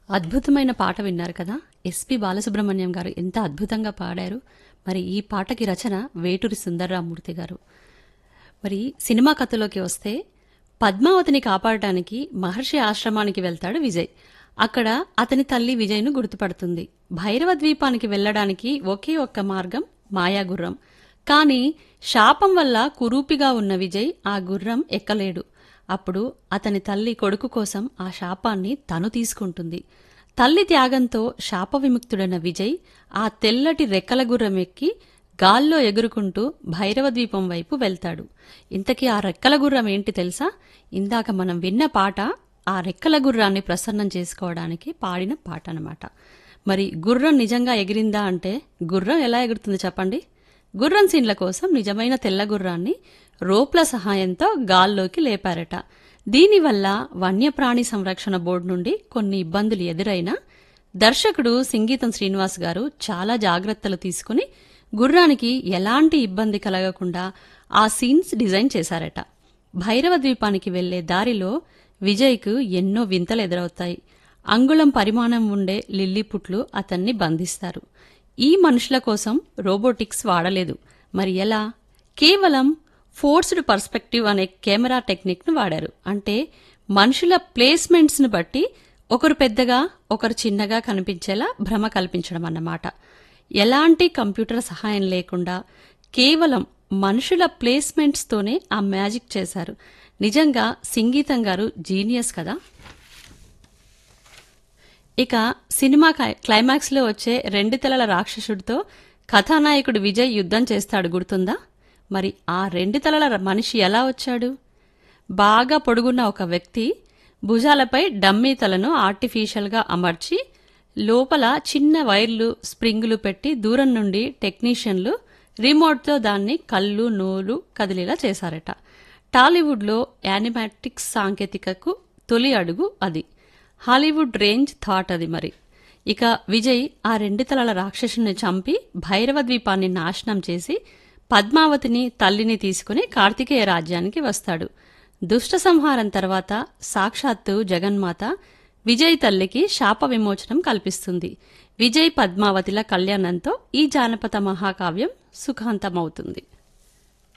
అద్భుతమైన పాట విన్నారు కదా ఎస్పి బాలసుబ్రహ్మణ్యం గారు ఎంత అద్భుతంగా పాడారు మరి ఈ పాటకి రచన వేటూరి సుందర్రామూర్తి గారు మరి సినిమా కథలోకి వస్తే పద్మావతిని కాపాడటానికి మహర్షి ఆశ్రమానికి వెళ్తాడు విజయ్ అక్కడ అతని తల్లి విజయ్ను గుర్తుపడుతుంది భైరవ ద్వీపానికి వెళ్ళడానికి ఒకే ఒక్క మార్గం మాయాగుర్రం కానీ శాపం వల్ల కురూపిగా ఉన్న విజయ్ ఆ గుర్రం ఎక్కలేడు అప్పుడు అతని తల్లి కొడుకు కోసం ఆ శాపాన్ని తను తీసుకుంటుంది తల్లి త్యాగంతో శాప విముక్తుడైన విజయ్ ఆ తెల్లటి రెక్కల గుర్రం ఎక్కి గాల్లో ఎగురుకుంటూ భైరవ ద్వీపం వైపు వెళ్తాడు ఇంతకీ ఆ రెక్కల గుర్రం ఏంటి తెలుసా ఇందాక మనం విన్న పాట ఆ రెక్కల గుర్రాన్ని ప్రసన్నం చేసుకోవడానికి పాడిన పాట అన్నమాట మరి గుర్రం నిజంగా ఎగిరిందా అంటే గుర్రం ఎలా ఎగురుతుంది చెప్పండి గుర్రం సీన్ల కోసం నిజమైన తెల్ల గుర్రాన్ని రోప్ల సహాయంతో గాల్లోకి లేపారట దీనివల్ల వన్యప్రాణి సంరక్షణ బోర్డు నుండి కొన్ని ఇబ్బందులు ఎదురైనా దర్శకుడు సింగీతం శ్రీనివాస్ గారు చాలా జాగ్రత్తలు తీసుకుని గుర్రానికి ఎలాంటి ఇబ్బంది కలగకుండా ఆ సీన్స్ డిజైన్ చేశారట భైరవ ద్వీపానికి వెళ్లే దారిలో విజయ్కు ఎన్నో వింతలు ఎదురవుతాయి అంగుళం పరిమాణం ఉండే లిల్లీపుట్లు అతన్ని బంధిస్తారు ఈ మనుషుల కోసం రోబోటిక్స్ వాడలేదు మరి ఎలా కేవలం ఫోర్స్డ్ పర్స్పెక్టివ్ అనే కెమెరా టెక్నిక్ను వాడారు అంటే మనుషుల ప్లేస్మెంట్స్ను బట్టి ఒకరు పెద్దగా ఒకరు చిన్నగా కనిపించేలా భ్రమ కల్పించడం అన్నమాట ఎలాంటి కంప్యూటర్ సహాయం లేకుండా కేవలం మనుషుల ప్లేస్మెంట్స్తోనే ఆ మ్యాజిక్ చేశారు నిజంగా సంగీతం గారు జీనియస్ కదా ఇక సినిమా క్లై- క్లైమాక్స్లో వచ్చే రెండు తలల రాక్షసుడితో కథానాయకుడు విజయ్ యుద్ధం చేస్తాడు గుర్తుందా మరి ఆ రెండు తలల ర- మనిషి ఎలా వచ్చాడు బాగా పొడుగున్న ఒక వ్యక్తి భుజాలపై డమ్మీ తలను ఆర్టిఫిషియల్గా అమర్చి లోపల చిన్న వైర్లు స్ప్రింగులు పెట్టి దూరం నుండి టెక్నీషియన్లు రిమోట్తో దాన్ని కళ్ళు నోలు కదిలేలా చేశారట టాలీవుడ్లో యానిమాటిక్స్ సాంకేతికకు తొలి అడుగు అది హాలీవుడ్ రేంజ్ థాట్ అది మరి ఇక విజయ్ ఆ రెండు తలల రాక్షసుని చంపి భైరవ ద్వీపాన్ని నాశనం చేసి పద్మావతిని తల్లిని తీసుకుని కార్తికేయ రాజ్యానికి వస్తాడు దుష్ట సంహారం తర్వాత సాక్షాత్తు జగన్మాత విజయ్ తల్లికి శాప విమోచనం కల్పిస్తుంది విజయ్ పద్మావతిల కళ్యాణంతో ఈ జానపద మహాకావ్యం సుఖాంతమవుతుంది